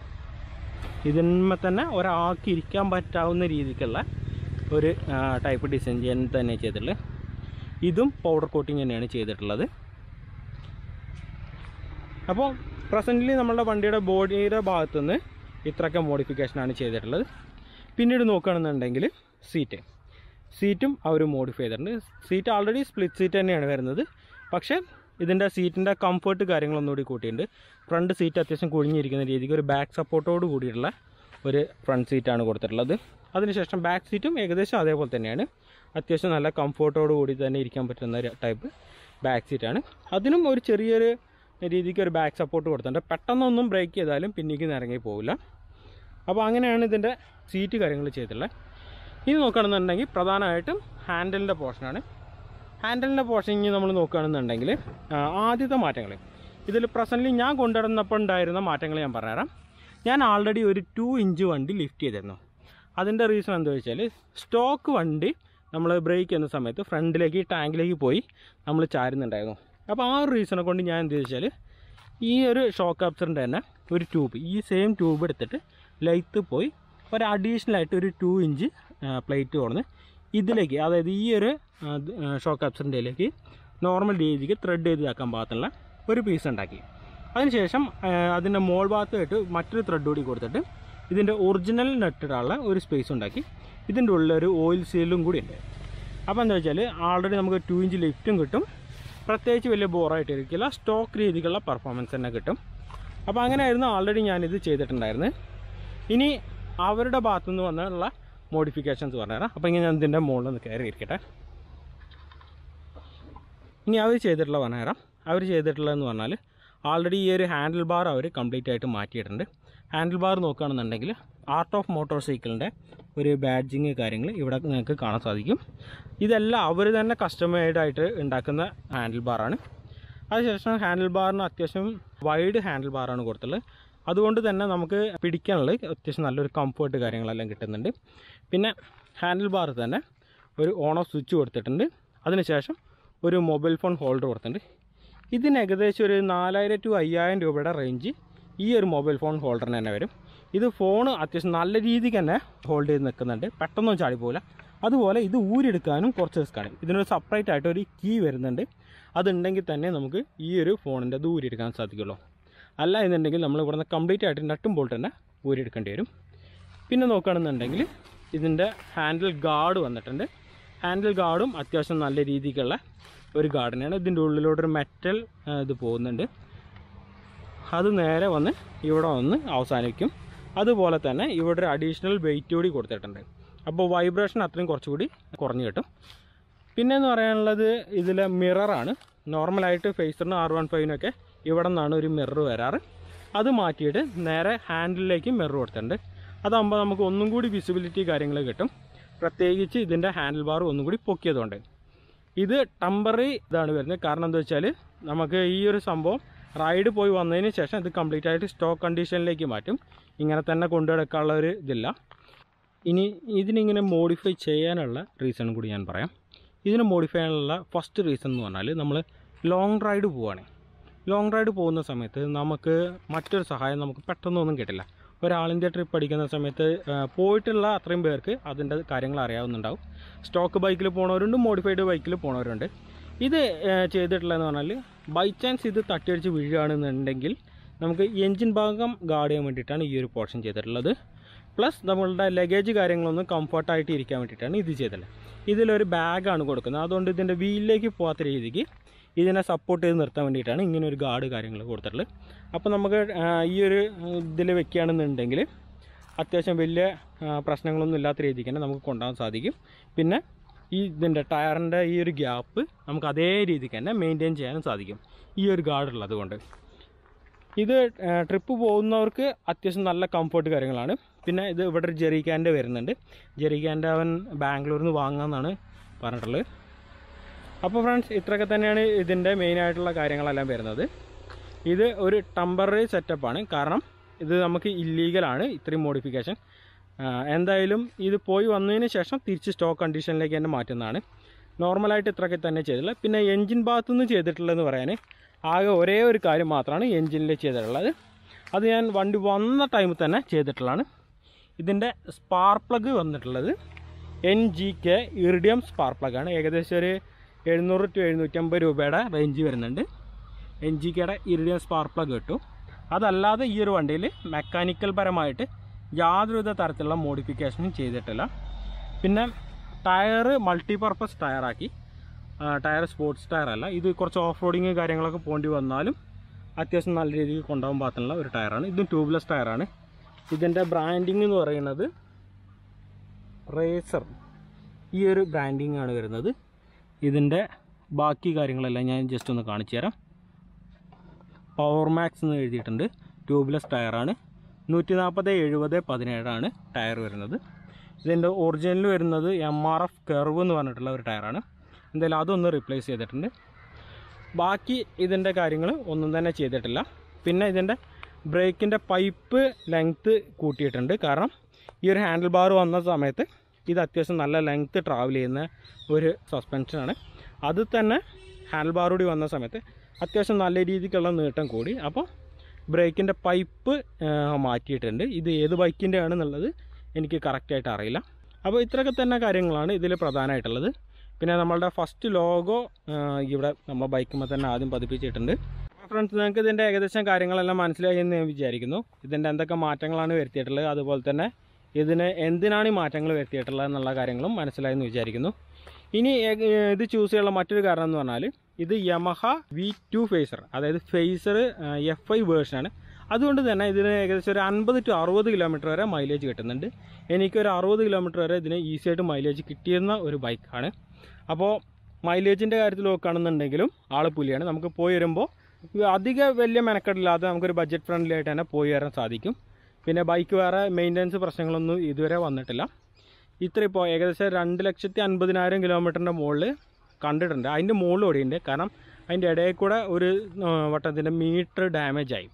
ഇതിന്മേ തന്നെ ഒരാൾക്ക് ഇരിക്കാൻ പറ്റാവുന്ന രീതിക്കുള്ള ഒരു ടൈപ്പ് ഡിസൈൻ ചെയ്യാൻ തന്നെ ചെയ്തിട്ടുള്ളത് ഇതും പൗഡർ കോട്ടിങ് തന്നെയാണ് ചെയ്തിട്ടുള്ളത് അപ്പോൾ പ്രസൻ്റ്ലി നമ്മളുടെ വണ്ടിയുടെ ബോഡിയുടെ ഭാഗത്തുനിന്ന് ഇത്രയൊക്കെ മോഡിഫിക്കേഷനാണ് ചെയ്തിട്ടുള്ളത് പിന്നീട് നോക്കുകയാണെന്നുണ്ടെങ്കിൽ സീറ്റ് സീറ്റും അവർ മോഡിഫൈ ചെയ്തിട്ടുണ്ട് സീറ്റ് ആൾറെഡി സ്പ്ലിറ്റ് സീറ്റ് തന്നെയാണ് വരുന്നത് പക്ഷേ ഇതിൻ്റെ സീറ്റിൻ്റെ കംഫർട്ട് കാര്യങ്ങളൊന്നുകൂടി കൂട്ടിയിട്ടുണ്ട് ഫ്രണ്ട് സീറ്റ് അത്യാവശ്യം കുഴിഞ്ഞിരിക്കുന്ന രീതിക്ക് ഒരു ബാക്ക് സപ്പോർട്ടോട് കൂടിയിട്ടുള്ള ഒരു ഫ്രണ്ട് സീറ്റാണ് കൊടുത്തിട്ടുള്ളത് അതിനുശേഷം ബാക്ക് സീറ്റും ഏകദേശം അതേപോലെ തന്നെയാണ് അത്യാവശ്യം നല്ല കംഫർട്ടോട് കൂടി തന്നെ ഇരിക്കാൻ പറ്റുന്ന ഒരു ടൈപ്പ് ബാക്ക് സീറ്റാണ് അതിനും ഒരു ചെറിയൊരു രീതിക്ക് ഒരു ബാക്ക് സപ്പോർട്ട് കൊടുത്തിട്ടുണ്ട് പെട്ടെന്നൊന്നും ബ്രേക്ക് ചെയ്താലും പിന്നേക്ക് ഇറങ്ങി പോകില്ല അപ്പോൾ അങ്ങനെയാണ് ഇതിൻ്റെ സീറ്റ് കാര്യങ്ങൾ ചെയ്തിട്ടുള്ളത് ഇനി നോക്കുകയാണെന്നുണ്ടെങ്കിൽ പ്രധാനമായിട്ടും ഹാൻഡിലിൻ്റെ പോർഷനാണ് ഹാൻഡിലിൻ്റെ പോർഷൻ ഇനി നമ്മൾ നോക്കുകയാണെന്നുണ്ടെങ്കിൽ ആ, ആദ്യത്തെ മാറ്റങ്ങൾ ഇതിൽ പ്രസൻ്റ്ലി ഞാൻ കൊണ്ടുവരുന്നപ്പോൾ ഉണ്ടായിരുന്ന മാറ്റങ്ങൾ ഞാൻ പറഞ്ഞുതരാം ഞാൻ ആൾറെഡി ഒരു ടു ഇഞ്ച് വണ്ടി ലിഫ്റ്റ് ചെയ്തിരുന്നു അതിൻ്റെ റീസൺ എന്താ വെച്ചാൽ സ്റ്റോക്ക് വണ്ടി നമ്മൾ ബ്രേക്ക് ചെയ്യുന്ന സമയത്ത് ഫ്രണ്ടിലേക്ക് ടാങ്കിലേക്ക് പോയി നമ്മൾ ചാരുന്നുണ്ടായിരുന്നു അപ്പോൾ ആ ഒരു റീസണെ കൊണ്ട് ഞാൻ എന്ത് വെച്ചാൽ ഈ ഒരു ഷോക്ക് അബ്സറിൻ്റെ തന്നെ ഒരു ട്യൂബ് ഈ സെയിം ട്യൂബ് എടുത്തിട്ട് ലൈത്ത് പോയി ഒരു അഡീഷണൽ ആയിട്ട് ഒരു ടു ഇഞ്ച് പ്ലേറ്റ് കൊണ്ടുവന്ന് ഇതിലേക്ക് അതായത് ഈ ഒരു ഷോക്ക് അബ്സറിൻ്റെയിലേക്ക് നോർമൽ രീതിക്ക് ത്രെഡ് ചെയ്ത് ഇതാക്കാൻ പാകത്തുള്ള ഒരു പീസ് ഉണ്ടാക്കി അതിനുശേഷം അതിൻ്റെ മോൾ ഭാഗത്തായിട്ട് മറ്റൊരു ത്രെഡ് കൂടി കൊടുത്തിട്ട് ഇതിൻ്റെ ഒറിജിനൽ നെട്ടിടാനുള്ള ഒരു സ്പേസ് ഉണ്ടാക്കി ഇതിൻ്റെ ഉള്ളിൽ ഒരു ഓയിൽ സീലും കൂടി ഉണ്ട് അപ്പോൾ എന്താ വെച്ചാൽ ആൾറെഡി നമുക്ക് ടു ഇഞ്ച് ലിഫ്റ്റും കിട്ടും പ്രത്യേകിച്ച് വലിയ ബോറായിട്ട് ഇരിക്കില്ല സ്റ്റോക്ക് രീതിക്കുള്ള പെർഫോമൻസ് തന്നെ കിട്ടും അപ്പോൾ അങ്ങനെയായിരുന്നു ആൾറെഡി ഞാനിത് ചെയ്തിട്ടുണ്ടായിരുന്നത് ഇനി അവരുടെ ഭാഗത്തുനിന്ന് വന്നുള്ള മോഡിഫിക്കേഷൻസ് പറഞ്ഞുതരാം അപ്പോൾ ഇങ്ങനെ ഞാൻ ഇതിൻ്റെ മുകളിൽ നിന്ന് കയറി ഇരിക്കട്ടെ ഇനി അവർ ചെയ്തിട്ടുള്ള പറഞ്ഞുതരാം അവർ ചെയ്തിട്ടുള്ളതെന്ന് പറഞ്ഞാൽ ആൾറെഡി ഈ ഒരു ഹാൻഡിൽ ബാർ അവർ കംപ്ലീറ്റ് ആയിട്ട് മാറ്റിയിട്ടുണ്ട് ഹാൻഡിൽ ബാർ നോക്കുകയാണെന്നുണ്ടെങ്കിൽ ആർട്ട് ഓഫ് മോട്ടോർ സൈക്കിളിൻ്റെ ഒരു ബാഡ്ജിങ് കാര്യങ്ങൾ ഇവിടെ നിങ്ങൾക്ക് കാണാൻ സാധിക്കും ഇതെല്ലാം അവർ തന്നെ കസ്റ്റമൈഡ് ആയിട്ട് ഉണ്ടാക്കുന്ന ഹാൻഡിൽ ബാറാണ് അതിനുശേഷം ഹാൻഡിൽ ബാറിന് അത്യാവശ്യം വൈഡ് ഹാൻഡിൽ ബാറാണ് കൊടുത്തുള്ളത് അതുകൊണ്ട് തന്നെ നമുക്ക് പിടിക്കാനുള്ള അത്യാവശ്യം നല്ലൊരു കംഫർട്ട് കാര്യങ്ങളെല്ലാം കിട്ടുന്നുണ്ട് പിന്നെ ഹാൻഡിൽ ബാർ തന്നെ ഒരു ഓൺ ഓഫ് സ്വിച്ച് കൊടുത്തിട്ടുണ്ട് അതിനുശേഷം ഒരു മൊബൈൽ ഫോൺ ഹോൾഡർ കൊടുത്തിട്ടുണ്ട് ഇതിന് ഏകദേശം ഒരു നാലായിരം ടു അയ്യായിരം രൂപയുടെ റേഞ്ച് ഈ ഒരു മൊബൈൽ ഫോൺ ഹോൾഡറിന് തന്നെ വരും ഇത് ഫോൺ അത്യാവശ്യം നല്ല രീതിക്ക് തന്നെ ഹോൾഡ് ചെയ്ത് നിൽക്കുന്നുണ്ട് പെട്ടെന്നൊന്നും ചാടിപ്പോകില്ല അതുപോലെ ഇത് ഊരെടുക്കാനും കുറച്ച് റിസ്ക്കാണ് ഇതിനൊരു സെപ്പറേറ്റ് ആയിട്ട് ഒരു കീ വരുന്നുണ്ട് അതുണ്ടെങ്കിൽ തന്നെ നമുക്ക് ഈ ഒരു ഫോണിൻ്റെ അത് ഊരിയെടുക്കാൻ സാധിക്കുള്ളൂ അല്ല എന്നുണ്ടെങ്കിൽ നമ്മൾ ഇവിടുന്ന് കംപ്ലീറ്റ് ആയിട്ട് നട്ടും ബോൾട്ട് തന്നെ ഊരിയെടുക്കേണ്ടി വരും പിന്നെ നോക്കുകയാണെന്നുണ്ടെങ്കിൽ ഇതിൻ്റെ ഹാൻഡിൽ ഗാർഡ് വന്നിട്ടുണ്ട് ഹാൻഡിൽ ഗാർഡും അത്യാവശ്യം നല്ല രീതിക്കുള്ള ഒരു ഗാർഡിനാണ് ഇതിൻ്റെ ഉള്ളിലോട്ടൊരു മെറ്റൽ ഇത് പോകുന്നുണ്ട് അത് നേരെ വന്ന് ഇവിടെ വന്ന് അവസാനിക്കും അതുപോലെ തന്നെ ഇവിടെ ഒരു അഡീഷണൽ വെയിറ്റ് കൂടി കൊടുത്തിട്ടുണ്ട് അപ്പോൾ വൈബ്രേഷൻ അത്രയും കുറച്ചുകൂടി കുറഞ്ഞു കിട്ടും പിന്നെ എന്ന് പറയാനുള്ളത് ഇതിലെ മിററാണ് നോർമലായിട്ട് ഫേസറിന് ആർ വൺ ഫൈവിനൊക്കെ ഇവിടെ നിന്നാണ് ഒരു മിറർ വരാറ് അത് മാറ്റിയിട്ട് നേരെ ഹാൻഡിലേക്ക് മിറർ കൊടുത്തിട്ടുണ്ട് അതാകുമ്പോൾ നമുക്ക് ഒന്നും കൂടി വിസിബിലിറ്റി കാര്യങ്ങൾ കിട്ടും പ്രത്യേകിച്ച് ഇതിൻ്റെ ഹാൻഡിൽ ബാർ ഒന്നും കൂടി പൊക്കിയതുകൊണ്ട് ഇത് ടെമ്പററി ഇതാണ് വരുന്നത് കാരണം എന്താ വെച്ചാൽ നമുക്ക് ഈ ഒരു സംഭവം റൈഡ് പോയി വന്നതിന് ശേഷം ഇത് കംപ്ലീറ്റ് ആയിട്ട് സ്റ്റോക്ക് കണ്ടീഷനിലേക്ക് മാറ്റും ഇങ്ങനെ തന്നെ കൊണ്ടുനടക്കാനുള്ള ഒരു ഇതില്ല ഇനി ഇതിനിങ്ങനെ മോഡിഫൈ ചെയ്യാനുള്ള റീസണും കൂടി ഞാൻ പറയാം ഇതിന് മോഡിഫൈ ചെയ്യാനുള്ള ഫസ്റ്റ് റീസൺ എന്ന് പറഞ്ഞാൽ നമ്മൾ ലോങ് റൈഡ് പോവുകയാണ് ലോങ് റൈഡ് പോകുന്ന സമയത്ത് നമുക്ക് മറ്റൊരു സഹായം നമുക്ക് പെട്ടെന്നൊന്നും കിട്ടില്ല ഒരാളിൻ്റെ ട്രിപ്പ് അടിക്കുന്ന സമയത്ത് ആ, പോയിട്ടുള്ള അത്രയും പേർക്ക് അതിൻ്റെ കാര്യങ്ങൾ അറിയാവുന്നുണ്ടാവും സ്റ്റോക്ക് ബൈക്കിൽ പോണവരുണ്ട് മോഡിഫൈഡ് ബൈക്കിൽ പോണവരുണ്ട് ഇത് ആ, ചെയ്തിട്ടുള്ളതെന്ന് പറഞ്ഞാൽ ബൈ ചാൻസ് ഇത് തട്ടിയടിച്ച് വീഴുകയാണെന്നുണ്ടെങ്കിൽ നമുക്ക് എൻജിൻ ഭാഗം ഗാർഡ് ചെയ്യാൻ വേണ്ടിയിട്ടാണ് ഈ ഒരു പോർഷൻ ചെയ്തിട്ടുള്ളത് പ്ലസ് നമ്മളുടെ ലഗേജ് കാര്യങ്ങളൊന്നും കംഫർട്ടായിട്ട് ഇരിക്കാൻ വേണ്ടിയിട്ടാണ് ഇത് ചെയ്തത് ഇതിലൊരു ബാഗാണ് കൊടുക്കുന്നത് അതുകൊണ്ട് ഇതിൻ്റെ വീലിലേക്ക് പോകാത്ത രീതിക്ക് ഇതിനെ സപ്പോർട്ട് ചെയ്ത് നിർത്താൻ വേണ്ടിയിട്ടാണ് ഇങ്ങനെ ഒരു ഗാർഡ് കാര്യങ്ങൾ കൊടുത്തിട്ടുള്ളത് അപ്പോൾ നമുക്ക് ആ, ഈ ഒരു ഇതിൽ വെക്കുകയാണെന്നുണ്ടെങ്കിൽ അത്യാവശ്യം വലിയ ആ, പ്രശ്നങ്ങളൊന്നും ഇല്ലാത്ത രീതിക്ക് തന്നെ നമുക്ക് കൊണ്ടുപോകാൻ സാധിക്കും പിന്നെ ഈ ഇതിൻ്റെ ടയറിൻ്റെ ഈ ഒരു ഗ്യാപ്പ് നമുക്ക് അതേ രീതിക്ക് തന്നെ മെയിൻറ്റെയിൻ ചെയ്യാനും സാധിക്കും ഈ ഒരു ഗാർഡ് ഉള്ളത് കൊണ്ട് ഇത് ട്രിപ്പ് പോകുന്നവർക്ക് അത്യാവശ്യം നല്ല കംഫർട്ട് കാര്യങ്ങളാണ് പിന്നെ ഇത് ഇവിടെ ഒരു ജെറിക്കാൻ്റെ വരുന്നുണ്ട് ജെറിക്കാൻ്റെ അവൻ ബാംഗ്ലൂരിൽ നിന്ന് വാങ്ങാമെന്നാണ് പറഞ്ഞിട്ടുള്ളത് അപ്പോൾ ഫ്രണ്ട്സ് ഇത്രയൊക്കെ തന്നെയാണ് ഇതിൻ്റെ മെയിനായിട്ടുള്ള കാര്യങ്ങളെല്ലാം വരുന്നത് ഇത് ഒരു ടെമ്പററി സെറ്റപ്പാണ് കാരണം ഇത് നമുക്ക് ഇല്ലീഗലാണ് ഇത്രയും മോഡിഫിക്കേഷൻ എന്തായാലും ഇത് പോയി വന്നതിന് ശേഷം തിരിച്ച് സ്റ്റോക്ക് കണ്ടീഷനിലേക്ക് തന്നെ മാറ്റുന്നതാണ് നോർമലായിട്ട് ഇത്രയൊക്കെ തന്നെ ചെയ്തിട്ടുള്ളത് പിന്നെ എൻജിൻ ഭാഗത്തുനിന്ന് ചെയ്തിട്ടുള്ളതെന്ന് പറയാൻ ആകെ ഒരേ ഒരു കാര്യം മാത്രമാണ് എൻജിനിൽ ചെയ്തിട്ടുള്ളത് അത് ഞാൻ വണ്ടി വന്ന ടൈമിൽ തന്നെ ചെയ്തിട്ടുള്ളതാണ് ഇതിൻ്റെ സ്പാർക്ക് പ്ലഗ് വന്നിട്ടുള്ളത് N G K iridium spark plug ആണ് ഏകദേശം ഒരു എഴുന്നൂറ് ടു എഴുന്നൂറ്റമ്പത് രൂപയുടെ റേഞ്ച് വരുന്നുണ്ട് എൻ ജി കെയുടെ ഇറിഡിയം സ്പാർക്ക് പ്ലഗ് കിട്ടും അതല്ലാതെ ഈ ഒരു വണ്ടിയിൽ മെക്കാനിക്കൽ പരമായിട്ട് യാതൊരുവിധ തരത്തിലുള്ള മോഡിഫിക്കേഷനും ചെയ്തിട്ടില്ല പിന്നെ ടയർ മൾട്ടിപർപ്പസ് ടയറാക്കി ടയർ സ്പോർട്സ് ടയർ അല്ല ഇത് കുറച്ച് ഓഫ് റോഡിങ് കാര്യങ്ങളൊക്കെ പോകേണ്ടി വന്നാലും അത്യാവശ്യം നല്ല രീതിക്ക് കൊണ്ടുപോകാൻ പാകത്തിനുള്ള ഒരു ടയറാണ് ഇതും ട്യൂബ്ലെസ് ടയറാണ് ഇതിൻ്റെ ബ്രാൻഡിങ് എന്ന് പറയുന്നത് റേസർ ഈ ഒരു ബ്രാൻഡിങ് ആണ് വരുന്നത് ഇതിൻ്റെ ബാക്കി കാര്യങ്ങളെല്ലാം ഞാൻ ജസ്റ്റ് ഒന്ന് കാണിച്ചു തരാം പവർ മാക്സ് എന്ന് എഴുതിയിട്ടുണ്ട് ട്യൂബ്ലെസ് ടയറാണ് നൂറ്റി നാൽപ്പത് എഴുപത് പതിനേഴാണ് ടയർ വരുന്നത് ഇതിൻ്റെ ഒറിജിനൽ വരുന്നത് എം ആർ എഫ് കെർവ് എന്ന് പറഞ്ഞിട്ടുള്ള ഒരു ടയറാണ് എന്തായാലും അതൊന്ന് റീപ്ലേസ് ചെയ്തിട്ടുണ്ട് ബാക്കി ഇതിൻ്റെ കാര്യങ്ങൾ ഒന്നും തന്നെ ചെയ്തിട്ടില്ല പിന്നെ ഇതിൻ്റെ ബ്രേക്കിൻ്റെ പൈപ്പ് ലെങ്ത്ത് കൂട്ടിയിട്ടുണ്ട് കാരണം ഈ ഒരു ഹാൻഡിൽ ബാർ വന്ന സമയത്ത് ഇത് അത്യാവശ്യം നല്ല ലെങ്ത്ത് ട്രാവൽ ചെയ്യുന്ന ഒരു സസ്പെൻഷനാണ് അത് തന്നെ ഹാൻഡിൽ ബാർ കൂടി വന്ന സമയത്ത് അത്യാവശ്യം നല്ല രീതിക്കുള്ള നീട്ടം കൂടി അപ്പോൾ ബ്രേക്കിൻ്റെ പൈപ്പ് മാറ്റിയിട്ടുണ്ട് ഇത് ഏത് ബൈക്കിൻ്റെ ആണെന്നുള്ളത് എനിക്ക് കറക്റ്റായിട്ട് അറിയില്ല അപ്പോൾ ഇത്രയൊക്കെ തന്നെ കാര്യങ്ങളാണ് ഇതിൽ പ്രധാനമായിട്ടുള്ളത് പിന്നെ നമ്മളുടെ ഫസ്റ്റ് ലോഗോ ഇവിടെ നമ്മൾ ബൈക്കുമ്പോൾ തന്നെ ആദ്യം പതിപ്പിച്ചിട്ടുണ്ട് ഫ്രണ്ട്സ് നിങ്ങൾക്ക് ഇതിൻ്റെ ഏകദേശം കാര്യങ്ങളെല്ലാം മനസ്സിലായി എന്ന് ഞാൻ വിചാരിക്കുന്നു ഇതിൻ്റെ എന്തൊക്കെ മാറ്റങ്ങളാണ് വരുത്തിയിട്ടുള്ളത് അതുപോലെ തന്നെ ഇതിന് എന്തിനാണ് ഈ മാറ്റങ്ങൾ വരുത്തിയിട്ടുള്ളത് എന്നുള്ള കാര്യങ്ങളും മനസ്സിലായി എന്ന് വിചാരിക്കുന്നു ഇനി ഏക- ഇത് ചൂസ് ചെയ്യാനുള്ള മറ്റൊരു കാരണം എന്ന് പറഞ്ഞാൽ ഇത് യമഹ വി ടു ഫേസർ അതായത് ഫേസർ എഫ് ഐ വേർഷനാണ് അതുകൊണ്ട് തന്നെ ഇതിന് ഏകദേശം ഒരു അൻപത് ടു അറുപത് കിലോമീറ്റർ വരെ മൈലേജ് കിട്ടുന്നുണ്ട് എനിക്കൊരു അറുപത് കിലോമീറ്റർ വരെ ഇതിന് ഈസി ആയിട്ട് മൈലേജ് കിട്ടിയിരുന്ന ഒരു ബൈക്കാണ് അപ്പോൾ മൈലേജിൻ്റെ കാര്യത്തിൽ നോക്കുകയാണെന്നുണ്ടെങ്കിലും ആൾ പുലിയാണ് നമുക്ക് പോയി വരുമ്പോൾ അധിക വലിയ മെനക്കെടില്ലാതെ നമുക്കൊരു ബഡ്ജറ്റ് ഫ്രണ്ട്ലി ആയിട്ട് തന്നെ പോയി വരാൻ സാധിക്കും പിന്നെ ബൈക്ക് വേറെ മെയിൻ്റനൻസ് പ്രശ്നങ്ങളൊന്നും ഇതുവരെ വന്നിട്ടില്ല ഇത്ര ഇപ്പോൾ ഏകദേശം രണ്ട് ലക്ഷത്തി അൻപതിനായിരം കിലോമീറ്ററിൻ്റെ മുകളിൽ കണ്ടിട്ടുണ്ട് അതിൻ്റെ മുകളിൽ ഓടിയുണ്ട് കാരണം അതിൻ്റെ ഇടയിൽ കൂടെ ഒരു ആ, വട്ടത്തിൻ്റെ മീറ്റർ ഡാമേജ് ആയി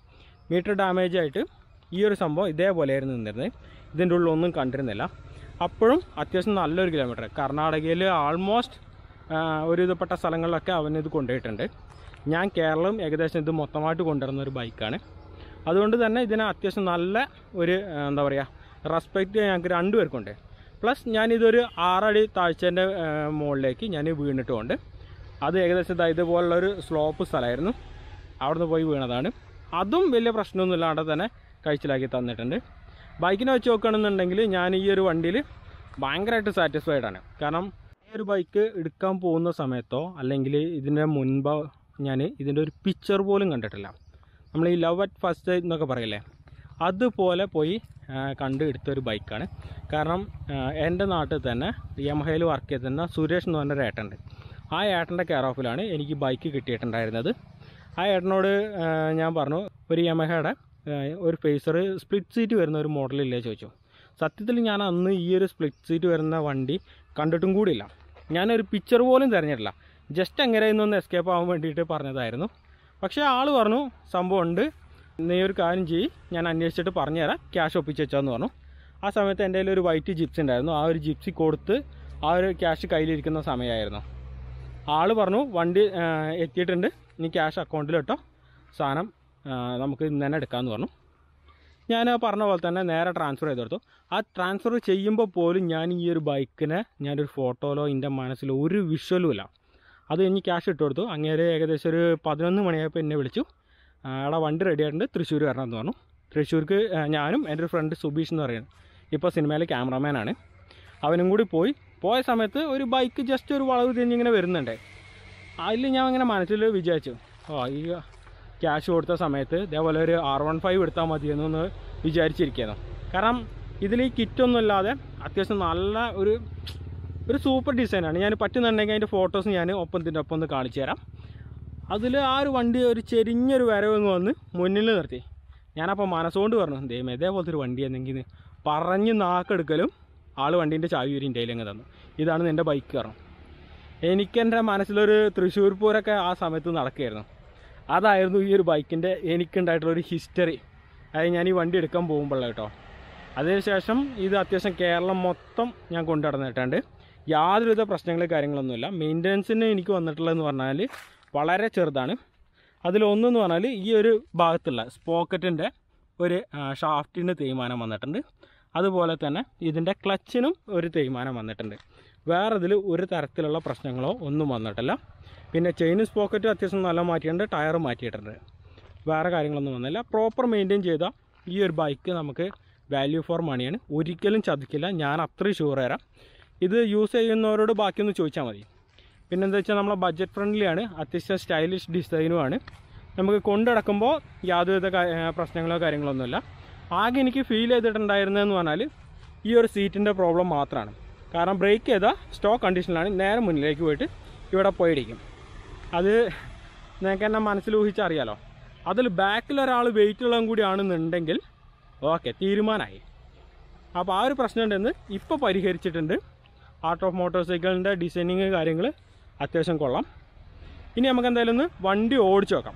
മീറ്റർ ഡാമേജ് ആയിട്ട് ഈ ഒരു സംഭവം ഇതേപോലെയായിരുന്നു നിന്നിരുന്നത് ഇതിൻ്റെ ഉള്ളിൽ ഒന്നും കണ്ടിരുന്നില്ല അപ്പോഴും അത്യാവശ്യം നല്ലൊരു കിലോമീറ്റർ കർണാടകയിൽ ആൾമോസ്റ്റ് ഒരുവിധപ്പെട്ട സ്ഥലങ്ങളിലൊക്കെ അവനിത് കൊണ്ടുപോയിട്ടുണ്ട് ഞാൻ കേരളം ഏകദേശം ഇത് മൊത്തമായിട്ട് കൊണ്ടുവരുന്ന ഒരു ബൈക്കാണ് അതുകൊണ്ട് തന്നെ ഇതിന് അത്യാവശ്യം നല്ല ഒരു ആ, എന്താ പറയുക റെസ്പെക്റ്റ് ഞങ്ങൾക്ക് രണ്ടുപേർക്കുണ്ട് പ്ലസ് ഞാനിതൊരു ആറടി താഴ്ചേൻ്റെ മുകളിലേക്ക് ഞാൻ വീണിട്ടുമുണ്ട് അത് ഏകദേശം ഇതാ ഇതുപോലുള്ളൊരു സ്ലോപ്പ് സ്ഥലമായിരുന്നു അവിടുന്ന് പോയി വീണതാണ് അതും വലിയ പ്രശ്നമൊന്നും ഇല്ലാണ്ട് തന്നെ കഴിച്ചിലാക്കി തന്നിട്ടുണ്ട് ബൈക്കിനെ വെച്ച് നോക്കുകയാണെന്നുണ്ടെങ്കിൽ ഞാൻ ഈ ഒരു വണ്ടിയിൽ ഭയങ്കരമായിട്ട് സാറ്റിസ്ഫൈഡ് ആണ് കാരണം ഈ ഒരു ബൈക്ക് എടുക്കാൻ പോകുന്ന സമയത്തോ അല്ലെങ്കിൽ ഇതിൻ്റെ മുൻപോ ഞാൻ ഇതിൻ്റെ ഒരു പിക്ചർ പോലും കണ്ടിട്ടില്ല നമ്മൾ ഈ ലവ് അറ്റ് ഫസ്റ്റ് സൈറ്റ് എന്നൊക്കെ പറയില്ലേ അതുപോലെ പോയി ആ, കണ്ട് എടുത്തൊരു ബൈക്കാണ് കാരണം ആ, എൻ്റെ നാട്ടിൽ തന്നെ യമഹയിൽ വർക്ക് ചെയ്തിരുന്ന സുരേഷ് എന്ന് പറഞ്ഞൊരു ഏട്ടനുണ്ട് ആ ഏട്ടൻ്റെ കെയർ ഓഫിലാണ് എനിക്ക് ബൈക്ക് കിട്ടിയിട്ടുണ്ടായിരുന്നത് ആ ഏട്ടനോട് ആ, ഞാൻ പറഞ്ഞു ഒരു യമഹയുടെ ആ, ഒരു ഫേസർ സ്പ്ലിറ്റ് സീറ്റ് വരുന്ന ഒരു മോഡലില്ലേ ചോദിച്ചു സത്യത്തിൽ ഞാൻ അന്ന് ഈ ഒരു സ്പ്ലിറ്റ് സീറ്റ് വരുന്ന വണ്ടി കണ്ടിട്ടും കൂടിയില്ല ഞാനൊരു പിക്ചർ പോലും തിരഞ്ഞിട്ടില്ല ജസ്റ്റ് എങ്ങനെയൊന്നും ഒന്ന് എസ്കേപ്പ് ആവാൻ വേണ്ടിയിട്ട് പറഞ്ഞതായിരുന്നു പക്ഷേ ആൾ പറഞ്ഞു സംഭവം ഉണ്ട് നീ ഒരു കാര്യം ചെയ്യ് ഞാൻ അന്വേഷിച്ചിട്ട് പറഞ്ഞുതരാം ക്യാഷ് ഒപ്പിച്ച് വെച്ചാന്ന് പറഞ്ഞു ആ സമയത്ത് എൻ്റെ കയ്യിൽ ഒരു വൈറ്റ് ജിപ്സി ഉണ്ടായിരുന്നു ആ ഒരു ജിപ്സി കൊടുത്ത് ആ ഒരു ക്യാഷ് കയ്യിലിരിക്കുന്ന സമയമായിരുന്നു ആൾ പറഞ്ഞു വണ്ടി ആ, എത്തിയിട്ടുണ്ട് നീ ക്യാഷ് അക്കൗണ്ടിലിട്ടോ സാധനം ആ, നമുക്ക് ഇന്ന് തന്നെ എടുക്കാമെന്ന് പറഞ്ഞു ഞാൻ പറഞ്ഞ പോലെ തന്നെ നേരെ ട്രാൻസ്ഫർ ചെയ്ത് കൊടുത്തു ആ ട്രാൻസ്ഫർ ചെയ്യുമ്പോൾ പോലും ഞാൻ ഈ ഒരു ബൈക്കിനെ ഞാനൊരു ഫോട്ടോയിലോ എൻ്റെ മനസ്സിലോ ഒരു വിഷ്വലും ഇല്ല അത് കഴിഞ്ഞ് ക്യാഷ് ഇട്ട് കൊടുത്തു അങ്ങേര് ഏകദേശം ഒരു പതിനൊന്ന് മണിയായപ്പോൾ എന്നെ വിളിച്ചു ആ, എടാ വണ്ടി റെഡി ആയിട്ടുണ്ട് തൃശ്ശൂർ വരണമെന്ന് പറഞ്ഞു തൃശ്ശൂർക്ക് ആ, ഞാനും എൻ്റെ ഒരു ഫ്രണ്ട് സുബീഷ് എന്ന് പറയുന്നത് ഇപ്പോൾ സിനിമയിലെ ക്യാമറാമാനാണ് അവനും കൂടി പോയി പോയ സമയത്ത് ഒരു ബൈക്ക് ജസ്റ്റ് ഒരു വളവ് തിരിഞ്ഞിങ്ങനെ വരുന്നുണ്ട് അതിൽ ഞാൻ ഇങ്ങനെ മനസ്സിൽ വിചാരിച്ചു ഓ ഈ ക്യാഷ് കൊടുത്ത സമയത്ത് ഇതേപോലെ ഒരു ആർ വൺ ഫൈവ് എടുത്താൽ മതിയെന്നൊന്ന് വിചാരിച്ചിരിക്കുന്നു കാരണം ഇതിൽ ഈ കിറ്റൊന്നും ഇല്ലാതെ അത്യാവശ്യം നല്ല ഒരു ഒരു സൂപ്പർ ഡിസൈനാണ് ഞാൻ പറ്റുന്നുണ്ടെങ്കിൽ അതിൻ്റെ ഫോട്ടോസ് ഞാൻ ഒപ്പം ഇതിൻ്റെ ഒപ്പം ഒന്ന് കാണിച്ചു തരാം അതിൽ ആ ഒരു വണ്ടി ഒരു ചെരിഞ്ഞൊരു വരവങ്ങ് വന്ന് മുന്നിൽ നിർത്തി ഞാനപ്പോൾ മനസ്സുകൊണ്ട് പറഞ്ഞു ദൈവം ഇതേപോലത്തെ ഒരു വണ്ടി എന്തെങ്കിലും പറഞ്ഞ് നാക്കെടുക്കലും ആൾ വണ്ടീൻ്റെ ചാവി ഒരു ഇന്ത്യയിൽ അങ്ങ് തന്നു ഇതാണ് നിൻ്റെ ബൈക്ക് കാരണം എനിക്കെൻ്റെ മനസ്സിലൊരു തൃശ്ശൂർ പൂരൊക്കെ ആ സമയത്ത് നടക്കുകയായിരുന്നു അതായിരുന്നു ഈ ഒരു ബൈക്കിൻ്റെ എനിക്കുണ്ടായിട്ടുള്ളൊരു ഹിസ്റ്ററി അതായത് ഞാൻ ഈ വണ്ടി എടുക്കാൻ പോകുമ്പോഴുള്ള കേട്ടോ അതിനുശേഷം ഇത് അത്യാവശ്യം കേരളം മൊത്തം ഞാൻ കൊണ്ടു നടന്നിട്ടുണ്ട് യാതൊരുവിധ പ്രശ്നങ്ങളും കാര്യങ്ങളൊന്നുമില്ല മെയിൻ്റനൻസിന് എനിക്ക് വന്നിട്ടുള്ളതെന്ന് പറഞ്ഞാൽ വളരെ ചെറുതാണ് അതിലൊന്നെന്ന് പറഞ്ഞാൽ ഈ ഒരു ഭാഗത്തുള്ള സ്പോക്കറ്റിൻ്റെ ഒരു ഷാഫ്റ്റിന് തേയ്മാനം വന്നിട്ടുണ്ട് അതുപോലെ തന്നെ ഇതിൻ്റെ ക്ലച്ചിനും ഒരു തേയ്മാനം വന്നിട്ടുണ്ട് വേറെ ഇതിൽ ഒരു തരത്തിലുള്ള പ്രശ്നങ്ങളോ ഒന്നും വന്നിട്ടില്ല പിന്നെ ചെയിൻ സ്പോക്കറ്റും അത്യാവശ്യം നല്ല മാറ്റിയിട്ടുണ്ട് ടയർ മാറ്റിയിട്ടുണ്ട് വേറെ കാര്യങ്ങളൊന്നും വന്നില്ല പ്രോപ്പർ മെയിൻറ്റെയിൻ ചെയ്ത ഈ ഒരു ബൈക്ക് നമുക്ക് വാല്യൂ ഫോർ മണിയാണ് ഒരിക്കലും ചതിക്കില്ല ഞാൻ അത്രയും ഷുവർ തരാം ഇത് യൂസ് ചെയ്യുന്നവരോട് ബാക്കിയൊന്ന് ചോദിച്ചാൽ മതി പിന്നെന്താ വെച്ചാൽ നമ്മളെ ബഡ്ജറ്റ് ഫ്രണ്ട്ലിയാണ് അത്യാവശ്യം സ്റ്റൈലിഷ് ഡിസൈനുമാണ് നമുക്ക് കൊണ്ടുനടക്കുമ്പോൾ യാതൊരുവിധ കാ- ഏ, പ്രശ്നങ്ങളോ കാര്യങ്ങളൊന്നുമില്ല ആകെ എനിക്ക് ഫീൽ ചെയ്തിട്ടുണ്ടായിരുന്നതെന്ന് പറഞ്ഞാൽ ഈ ഒരു സീറ്റിൻ്റെ പ്രോബ്ലം മാത്രമാണ് കാരണം ബ്രേക്ക് ചെയ്താൽ സ്റ്റോക്ക് കണ്ടീഷനിലാണ് നേരെ മുന്നിലേക്ക് പോയിട്ട് ഇവിടെ പോയിടിക്കും അത് നിങ്ങൾക്ക് എന്നെ മനസ്സിൽ ഊഹിച്ചറിയാലോ അതിൽ ബാക്കിൽ ഒരാൾ വെയിറ്റ് ഉള്ളതും കൂടി ആണെന്നുണ്ടെങ്കിൽ ഓക്കെ തീരുമാനമായി അപ്പോൾ ആ ഒരു പ്രശ്നം ഉണ്ടെന്ന് ഇപ്പോൾ പരിഹരിച്ചിട്ടുണ്ട് ആർട്ട് ഓഫ് മോട്ടോർ സൈക്കിളിൻ്റെ ഡിസൈനിങ് കാര്യങ്ങൾ അത്യാവശ്യം കൊള്ളാം ഇനി നമുക്ക് എന്തായാലും ഒന്ന് വണ്ടി ഓടിച്ചു നോക്കാം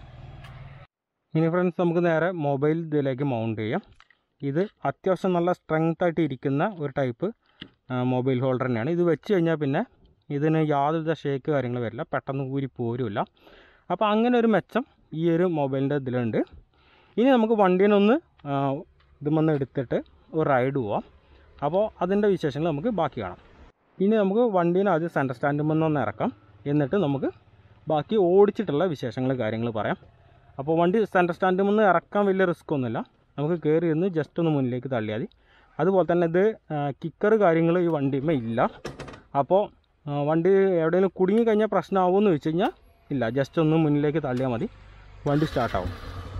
ഇനി ഫ്രണ്ട്സ് നമുക്ക് നേരെ മൊബൈൽ ഇതിലേക്ക് മൗണ്ട് ചെയ്യാം ഇത് അത്യാവശ്യം നല്ല സ്ട്രെങ്ത് ആയിട്ട് ഇരിക്കുന്ന ഒരു ടൈപ്പ് മൊബൈൽ ഹോൾഡർ തന്നെയാണ് ഇത് വെച്ച് കഴിഞ്ഞാൽ പിന്നെ ഇതിന് യാതൊരുവിധ ഷേക്ക് കാര്യങ്ങൾ വരില്ല പെട്ടെന്ന് ഊരി പോരുമില്ല അപ്പോൾ അങ്ങനെ ഒരു മെച്ചം ഈ ഒരു മൊബൈലിൻ്റെ ഇതിലുണ്ട് ഇനി നമുക്ക് വണ്ടീനൊന്ന് ഇതുമൊന്ന് എടുത്തിട്ട് ഒരു റൈഡ് പോവാം അപ്പോൾ അതിൻ്റെ വിശേഷങ്ങൾ നമുക്ക് ബാക്കി കാണാം ഇനി നമുക്ക് വണ്ടീനെ ആദ്യം സെൻറ്റർ സ്റ്റാൻഡിൽ നിന്ന് ഇറക്കാം എന്നിട്ട് നമുക്ക് ബാക്കി ഓടിച്ചിട്ടുള്ള വിശേഷങ്ങൾ കാര്യങ്ങൾ പറയാം അപ്പോൾ വണ്ടി സെൻറ്റർ സ്റ്റാൻഡിൽ നിന്ന് ഇറക്കാൻ വലിയ റിസ്ക് ഒന്നുമില്ല നമുക്ക് കയറി ഇരുന്ന് ജസ്റ്റ് ഒന്ന് മുന്നിലേക്ക് തള്ളിയാൽ മതി അതുപോലെ തന്നെ ഇത് കിക്കർ കാര്യങ്ങൾ ഈ വണ്ടിമേ ഇല്ല അപ്പോൾ ആ, വണ്ടി എവിടെയെങ്കിലും കുടുങ്ങി കഴിഞ്ഞാൽ പ്രശ്നമാവുമെന്ന് വെച്ച് കഴിഞ്ഞാൽ ഇല്ല ജസ്റ്റ് ഒന്ന് മുന്നിലേക്ക് തള്ളിയാൽ മതി വണ്ടി സ്റ്റാർട്ടാവും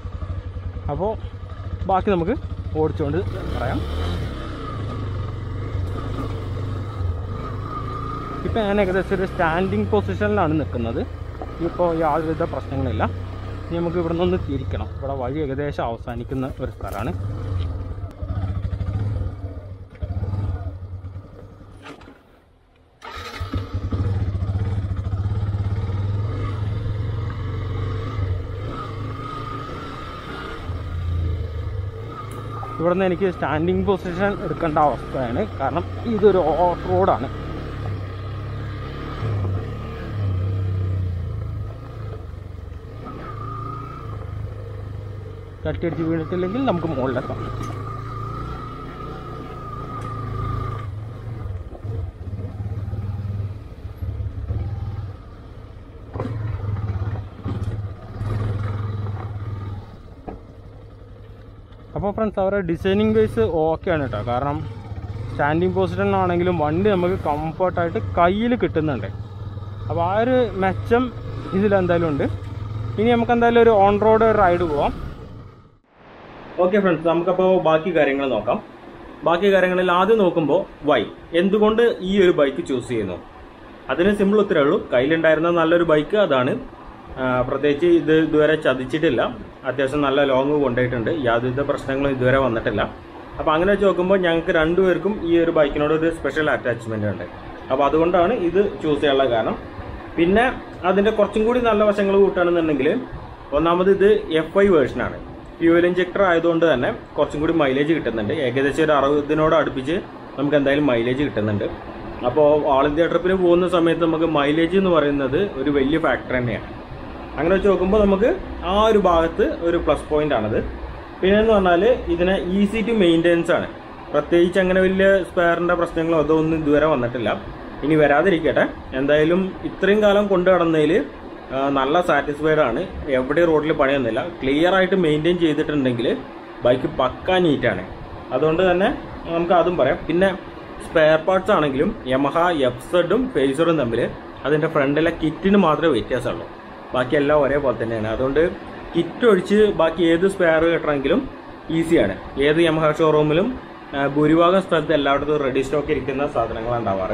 അപ്പോൾ ബാക്കി നമുക്ക് ഓടിച്ചുകൊണ്ട് പറയാം ഇപ്പം ഞാൻ ഏകദേശം ഒരു സ്റ്റാൻഡിങ് പൊസിഷനിലാണ് നിൽക്കുന്നത് ഇപ്പോൾ യാതൊരുവിധ പ്രശ്നങ്ങളില്ല ഇനി നമുക്ക് ഇവിടെ നിന്ന് തിരിക്കണം ഇവിടെ വഴി ഏകദേശം അവസാനിക്കുന്ന ഒരു സ്ഥലമാണ് ഇവിടെ നിന്ന് എനിക്ക് സ്റ്റാൻഡിങ് പൊസിഷൻ എടുക്കേണ്ട അവസ്ഥയാണ് കാരണം ഇതൊരു ഓഫ് റോഡാണ് തട്ടിയടിച്ച് വീണിട്ടില്ലെങ്കിൽ നമുക്ക് മുകളിലെത്താം അപ്പോൾ ഫ്രണ്ട്സ് അവരുടെ ഡിസൈനിങ് ബേസ് ഓക്കെയാണ് കേട്ടോ കാരണം സ്റ്റാൻഡിങ് പൊസിഷനിലാണെങ്കിലും വണ്ടി നമുക്ക് കംഫർട്ടായിട്ട് കയ്യിൽ കിട്ടുന്നുണ്ട് അപ്പോൾ ആ ഒരു മെച്ചം ഇതിലെന്തായാലും ഉണ്ട് ഇനി നമുക്ക് എന്തായാലും ഒരു ഓൺ റോഡ് റൈഡ് പോവാം ഓക്കെ ഫ്രണ്ട്സ് നമുക്കപ്പോൾ ബാക്കി കാര്യങ്ങൾ നോക്കാം ബാക്കി കാര്യങ്ങളിൽ ആദ്യം നോക്കുമ്പോൾ വൈ എന്തുകൊണ്ട് ഈ ഒരു ബൈക്ക് ചൂസ് ചെയ്യുന്നു അതിന് സിമ്പിൾ ഉത്തരവേ ഉള്ളൂ കയ്യിലുണ്ടായിരുന്ന നല്ലൊരു ബൈക്ക് അതാണ് ആ, പ്രത്യേകിച്ച് ഇത് ഇതുവരെ ചതിച്ചിട്ടില്ല അത്യാവശ്യം നല്ല ലോങ് കൊണ്ടുപോയിട്ടുണ്ട് യാതൊരുവിധ പ്രശ്നങ്ങളും ഇതുവരെ വന്നിട്ടില്ല അപ്പോൾ അങ്ങനെ വെച്ച് നോക്കുമ്പോൾ ഞങ്ങൾക്ക് രണ്ടുപേർക്കും ഈ ഒരു ബൈക്കിനോട് ഒരു സ്പെഷ്യൽ അറ്റാച്ച്മെന്റ് ഉണ്ട് അപ്പോൾ അതുകൊണ്ടാണ് ഇത് ചൂസ് ചെയ്യാനുള്ള കാരണം പിന്നെ അതിന്റെ കുറച്ചും കൂടി നല്ല വശങ്ങൾ കൂട്ടുകയാണെന്നുണ്ടെങ്കിൽ ഒന്നാമത് ഇത് എഫ് ഐ വേർഷനാണ് ഫ്യൂവൽ ഇഞ്ചക്ടർ ആയതുകൊണ്ട് തന്നെ കുറച്ചും കൂടി മൈലേജ് കിട്ടുന്നുണ്ട് ഏകദേശം ഒരു അറുപതിനോട് അടുപ്പിച്ച് നമുക്ക് എന്തായാലും മൈലേജ് കിട്ടുന്നുണ്ട് അപ്പോൾ ഓൾ ഇന്ത്യ ട്രിപ്പിന് പോകുന്ന സമയത്ത് നമുക്ക് മൈലേജ് എന്ന് പറയുന്നത് ഒരു വലിയ ഫാക്ടർ തന്നെയാണ് അങ്ങനെ വെച്ച് നോക്കുമ്പോൾ നമുക്ക് ആ ഒരു ഭാഗത്ത് ഒരു പ്ലസ് പോയിന്റ് ആണത് പിന്നെ എന്ന് പറഞ്ഞാൽ ഇതിന് ഈസി ടു മെയിൻ്റെനൻസ് ആണ് പ്രത്യേകിച്ച് അങ്ങനെ വലിയ സ്പെയറിന്റെ പ്രശ്നങ്ങളോ അതോ ഒന്നും ഇതുവരെ വന്നിട്ടില്ല ഇനി വരാതിരിക്കട്ടെ എന്തായാലും ഇത്രയും കാലം കൊണ്ടു നടന്നതിൽ നല്ല സാറ്റിസ്ഫൈഡ് ആണ് എവിടെ റോഡിൽ പണിയൊന്നുമില്ല ക്ലിയർ ആയിട്ട് മെയിൻറ്റെയിൻ ചെയ്തിട്ടുണ്ടെങ്കിൽ ബൈക്ക് പക്കാ നീറ്റാണ് അതുകൊണ്ട് തന്നെ നമുക്ക് അതും പറയാം പിന്നെ സ്പെയർ പാർട്സ് ആണെങ്കിലും യമഹ എഫ്സഡും ഫേസറും തമ്മിൽ അതിന്റെ ഫ്രണ്ടിലെ കിറ്റിന് മാത്രമേ വ്യത്യാസമുള്ളൂ ബാക്കി എല്ലാം ഒരേപോലെ തന്നെയാണ് അതുകൊണ്ട് കിറ്റ് ഒഴിച്ച് ബാക്കി ഏത് സ്പെയർ കിട്ടണമെങ്കിലും ഈസിയാണ് ഏത് യമഹ ഷോറൂമിലും ആ, ഭൂരിഭാഗം സ്ഥലത്ത് എല്ലായിടത്തും റെഡി സ്റ്റോക്ക് ഇരിക്കുന്ന സാധനങ്ങളാണ് ഉണ്ടാവാറ്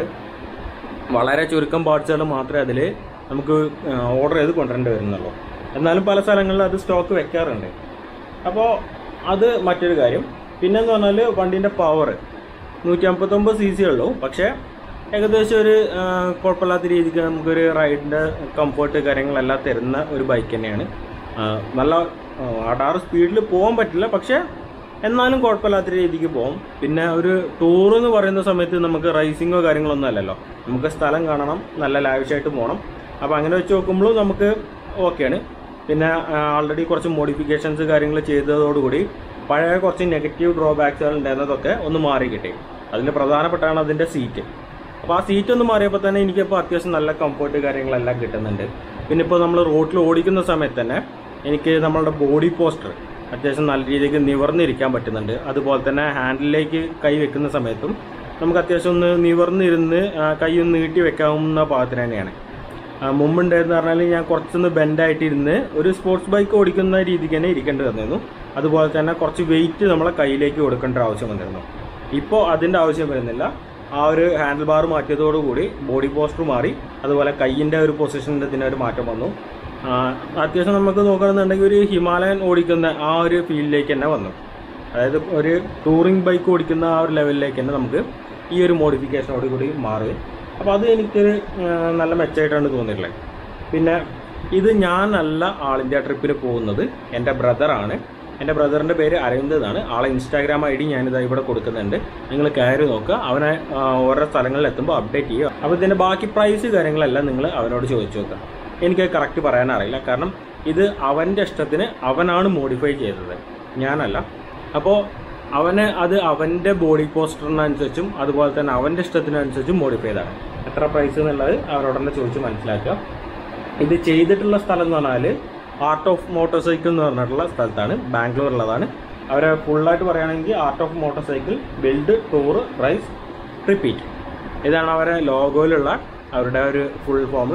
വളരെ ചുരുക്കം പാർട്സുകൾ മാത്രമേ അതിൽ നമുക്ക് ഓർഡർ ചെയ്ത് കൊണ്ടുവരേണ്ടി വരുന്നുള്ളൂ എന്നാലും പല സ്ഥലങ്ങളിലും അത് സ്റ്റോക്ക് വെക്കാറുണ്ട് അപ്പോൾ അത് മറ്റൊരു കാര്യം പിന്നെന്ന് പറഞ്ഞാൽ വണ്ടീൻ്റെ പവർ നൂറ്റി അമ്പത്തൊമ്പത് സി സി ഉള്ളൂ പക്ഷേ ഏകദേശം ഒരു ആ, കുഴപ്പമില്ലാത്ത രീതിക്ക് നമുക്കൊരു റൈഡിൻ്റെ കംഫർട്ട് കാര്യങ്ങളെല്ലാം തരുന്ന ഒരു ബൈക്ക് തന്നെയാണ് ആ, നല്ല ആ, അടാറ് സ്പീഡിൽ പോകാൻ പറ്റില്ല പക്ഷേ എന്നാലും കുഴപ്പമില്ലാത്ത രീതിക്ക് പോകും പിന്നെ ഒരു ടൂർ എന്ന് പറയുന്ന സമയത്ത് നമുക്ക് റൈസിങ്ങോ കാര്യങ്ങളൊന്നും അല്ലല്ലോ നമുക്ക് സ്ഥലം കാണണം നല്ല ലാവിഷായിട്ട് പോകണം അപ്പോൾ അങ്ങനെ വെച്ച് നോക്കുമ്പോഴും നമുക്ക് ഓക്കെയാണ് പിന്നെ ആൾറെഡി കുറച്ച് മോഡിഫിക്കേഷൻസ് കാര്യങ്ങൾ ചെയ്തതോടുകൂടി പഴയ കുറച്ച് നെഗറ്റീവ് ഡ്രോബാക്സുകൾ ഉണ്ടായിരുന്നതൊക്കെ ഒന്ന് മാറി കിട്ടി അതിൽ പ്രധാനപ്പെട്ടാണ് അതിൻ്റെ സീറ്റ് അപ്പോൾ ആ സീറ്റ് ഒന്ന് മാറിയപ്പോൾ തന്നെ എനിക്കിപ്പോൾ അത്യാവശ്യം നല്ല കംഫർട്ട് കാര്യങ്ങളെല്ലാം കിട്ടുന്നുണ്ട് പിന്നെ ഇപ്പോൾ നമ്മൾ റോട്ടിൽ ഓടിക്കുന്ന സമയത്ത് തന്നെ എനിക്ക് നമ്മളുടെ ബോഡി പോസ്റ്റർ അത്യാവശ്യം നല്ല രീതിക്ക് നിവർന്നിരിക്കാൻ പറ്റുന്നുണ്ട് അതുപോലെ തന്നെ ഹാൻഡിലേക്ക് കൈ വെക്കുന്ന സമയത്തും നമുക്ക് അത്യാവശ്യം ഒന്ന് നിവർന്നിരുന്ന് ആ, കൈ ഒന്ന് നീട്ടി വെക്കാവുന്ന പാകത്തിന് തന്നെയാണ് ആ, മുമ്പുണ്ടായിരുന്നു പറഞ്ഞാൽ ഞാൻ കുറച്ചൊന്ന് ബെൻഡായിട്ട് ഇരുന്ന് ഒരു സ്പോർട്സ് ബൈക്ക് ഓടിക്കുന്ന രീതിക്ക് തന്നെ ഇരിക്കേണ്ടി വന്നിരുന്നു അതുപോലെ തന്നെ കുറച്ച് വെയിറ്റ് നമ്മളെ കയ്യിലേക്ക് കൊടുക്കേണ്ട ഒരു ആവശ്യം വന്നിരുന്നു ഇപ്പോൾ അതിൻ്റെ ആവശ്യം വരുന്നില്ല ആ ഒരു ഹാൻഡിൽ ബാർ മാറ്റിയതോടുകൂടി ബോഡി പോസ്റ്റർ മാറി അതുപോലെ കൈയിൻ്റെ ഒരു പൊസിഷൻ്റെ ഇതിന് ഒരു മാറ്റം വന്നു ആ, അത്യാവശ്യം നമുക്ക് നോക്കുകയാണെന്നുണ്ടെങ്കിൽ ഒരു ഹിമാലയൻ ഓടിക്കുന്ന ആ ഒരു ഫീൽഡിലേക്ക് തന്നെ വന്നു അതായത് ഒരു ടൂറിംഗ് ബൈക്ക് ഓടിക്കുന്ന ആ ഒരു ലെവലിലേക്ക് തന്നെ നമുക്ക് ഈ ഒരു മോഡിഫിക്കേഷനോട് കൂടി മാറി അപ്പോൾ അത് എനിക്കൊരു ആ, നല്ല മെച്ചമായിട്ടാണ് തോന്നിയിട്ടുള്ളത് പിന്നെ ഇത് ഞാനല്ല ആൾ ഇന്ത്യ ട്രിപ്പിന് പോകുന്നത് എൻ്റെ ബ്രദറാണ് എൻ്റെ ബ്രദറിൻ്റെ പേര് അരവിന്ദ് എന്നാണ് ആളെ ഇൻസ്റ്റാഗ്രാം ഐ ഡി ഞാനിതാ ഇവിടെ കൊടുക്കുന്നുണ്ട് നിങ്ങൾ കയറി നോക്കുക അവനെ ആ, ഓരോ സ്ഥലങ്ങളിൽ എത്തുമ്പോൾ അപ്ഡേറ്റ് ചെയ്യുക അപ്പോൾ ഇതിൻ്റെ ബാക്കി പ്രൈസ് കാര്യങ്ങളെല്ലാം നിങ്ങൾ അവനോട് ചോദിച്ചു നോക്കുക എനിക്ക് കറക്റ്റ് പറയാൻ അറിയില്ല കാരണം ഇത് അവൻ്റെ ഇഷ്ടത്തിന് അവനാണ് മോഡിഫൈ ചെയ്തത് ഞാനല്ല അപ്പോൾ അവന് അത് അവൻ്റെ ബോഡി പോസ്റ്ററിനനുസരിച്ചും അതുപോലെ തന്നെ അവൻ്റെ ഇഷ്ടത്തിനനുസരിച്ചും മോഡിഫൈ ചെയ്താണ് എത്ര പ്രൈസ് എന്നുള്ളത് അവരോട് തന്നെ ചോദിച്ച് മനസ്സിലാക്കുക ഇത് ചെയ്തിട്ടുള്ള സ്ഥലം എന്ന് പറഞ്ഞാൽ ആർട്ട് ഓഫ് മോട്ടോർ സൈക്കിൾ എന്ന് പറഞ്ഞിട്ടുള്ള സ്ഥലത്താണ് ബാംഗ്ലൂരിലുള്ളതാണ് അവരെ ഫുള്ളായിട്ട് പറയുകയാണെങ്കിൽ Art of Motorcycle build tour rise repeat ഇതാണ് അവരെ ലോഗോയിലുള്ള അവരുടെ ഒരു ഫുൾ ഫോം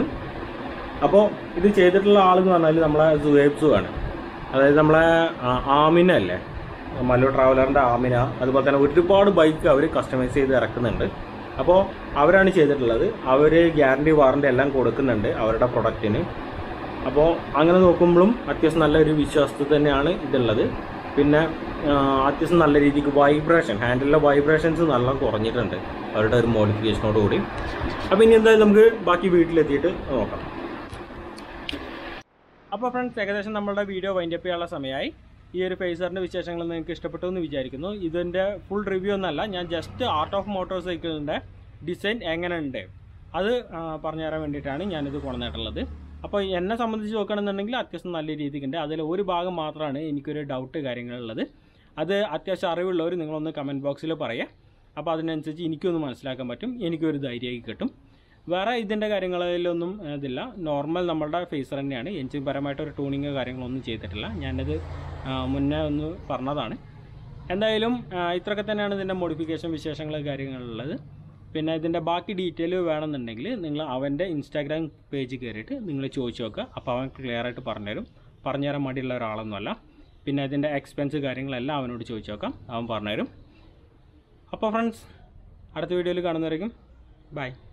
അപ്പോൾ ഇത് ചെയ്തിട്ടുള്ള ആളെന്ന് പറഞ്ഞാൽ നമ്മളെ സുഹേബ്സു ആണ് അതായത് നമ്മളെ ആ, ആമിന അല്ലേ മല്ലു ട്രാവലറിൻ്റെ ആമിന അതുപോലെ തന്നെ ഒരുപാട് ബൈക്ക് അവർ കസ്റ്റമൈസ് ചെയ്ത് ഇറക്കുന്നുണ്ട് അപ്പോൾ അവരാണ് ചെയ്തിട്ടുള്ളത് അവർ ഗ്യാരണ്ടി വാറണ്ടി എല്ലാം കൊടുക്കുന്നുണ്ട് അവരുടെ പ്രൊഡക്റ്റിന് അപ്പോൾ അങ്ങനെ നോക്കുമ്പോഴും അത്യാവശ്യം നല്ലൊരു വിശ്വാസത്തിൽ തന്നെയാണ് ഇതുള്ളത് പിന്നെ ആ, അത്യാവശ്യം നല്ല രീതിക്ക് വൈബ്രേഷൻ ഹാൻഡിലെ വൈബ്രേഷൻസ് നല്ല കുറഞ്ഞിട്ടുണ്ട് അവരുടെ ഒരു മോഡിഫിക്കേഷനോട് കൂടി അപ്പോൾ ഇനി എന്തായാലും നമുക്ക് ബാക്കി വീട്ടിലെത്തിയിട്ട് നോക്കാം അപ്പോൾ ഫ്രണ്ട്സ് ഏകദേശം നമ്മളുടെ വീഡിയോ വൈൻഡ് അപ്പ് ചെയ്യാനുള്ള സമയമായി ഈ ഒരു ഫേസറിൻ്റെ വിശേഷങ്ങൾ നിങ്ങൾക്ക് ഇഷ്ടപ്പെട്ടു എന്ന് വിചാരിക്കുന്നു ഇതിൻ്റെ ഫുൾ റിവ്യൂ ഒന്നല്ല ഞാൻ ജസ്റ്റ് ആർട്ട് ഓഫ് മോട്ടോർ സൈക്കിളിൻ്റെ ഡിസൈൻ എങ്ങനെയുണ്ട് അത് ആ, പറഞ്ഞു തരാൻ വേണ്ടിയിട്ടാണ് ഞാനിത് കൊണ്ടുവന്നിട്ടുള്ളത് അപ്പോൾ എന്നെ സംബന്ധിച്ച് നോക്കുകയാണെന്നുണ്ടെങ്കിൽ അത്യാവശ്യം നല്ല രീതിക്കുണ്ട് അതിൽ ഒരു ഭാഗം മാത്രമാണ് എനിക്കൊരു ഡൗട്ട് കാര്യങ്ങളുള്ളത് അത് അത്യാവശ്യം അറിവുള്ളവർ നിങ്ങളൊന്ന് കമൻറ്റ് ബോക്സിൽ പറയുക അപ്പോൾ അതിനനുസരിച്ച് എനിക്കൊന്ന് മനസ്സിലാക്കാൻ പറ്റും എനിക്കൊരു ധൈര്യമായി കിട്ടും വേറെ ഇതിൻ്റെ കാര്യങ്ങളിലൊന്നും ഇതില്ല നോർമൽ നമ്മളുടെ ഫേസർ തന്നെയാണ് എഞ്ചിൻ പരമായിട്ട് ഒരു ടൂണിങ് കാര്യങ്ങളൊന്നും ചെയ്തിട്ടില്ല ഞാനത് ആ, മുന്നേ ഒന്ന് പറഞ്ഞതാണ് എന്തായാലും ആ, ഇത്രയൊക്കെ തന്നെയാണ് ഇതിൻ്റെ മോഡിഫിക്കേഷൻ വിശേഷങ്ങൾ കാര്യങ്ങളുള്ളത് പിന്നെ ഇതിൻ്റെ ബാക്കി ഡീറ്റെയിൽ വേണമെന്നുണ്ടെങ്കിൽ നിങ്ങൾ അവൻ്റെ ഇൻസ്റ്റാഗ്രാം പേജ് കയറിയിട്ട് നിങ്ങൾ ചോദിച്ചു നോക്കുക അപ്പോൾ അവൻ ക്ലിയർ ആയിട്ട് പറഞ്ഞുതരും പറഞ്ഞുതരാൻ മടിയുള്ള ഒരാളൊന്നുമല്ല പിന്നെ ഇതിൻ്റെ എക്സ്പെൻസ് കാര്യങ്ങളെല്ലാം അവനോട് ചോദിച്ചു നോക്കാം അവൻ പറഞ്ഞുതരും അപ്പോൾ ഫ്രണ്ട്സ് അടുത്ത വീഡിയോയിൽ കാണുന്നവരേക്കും ബൈ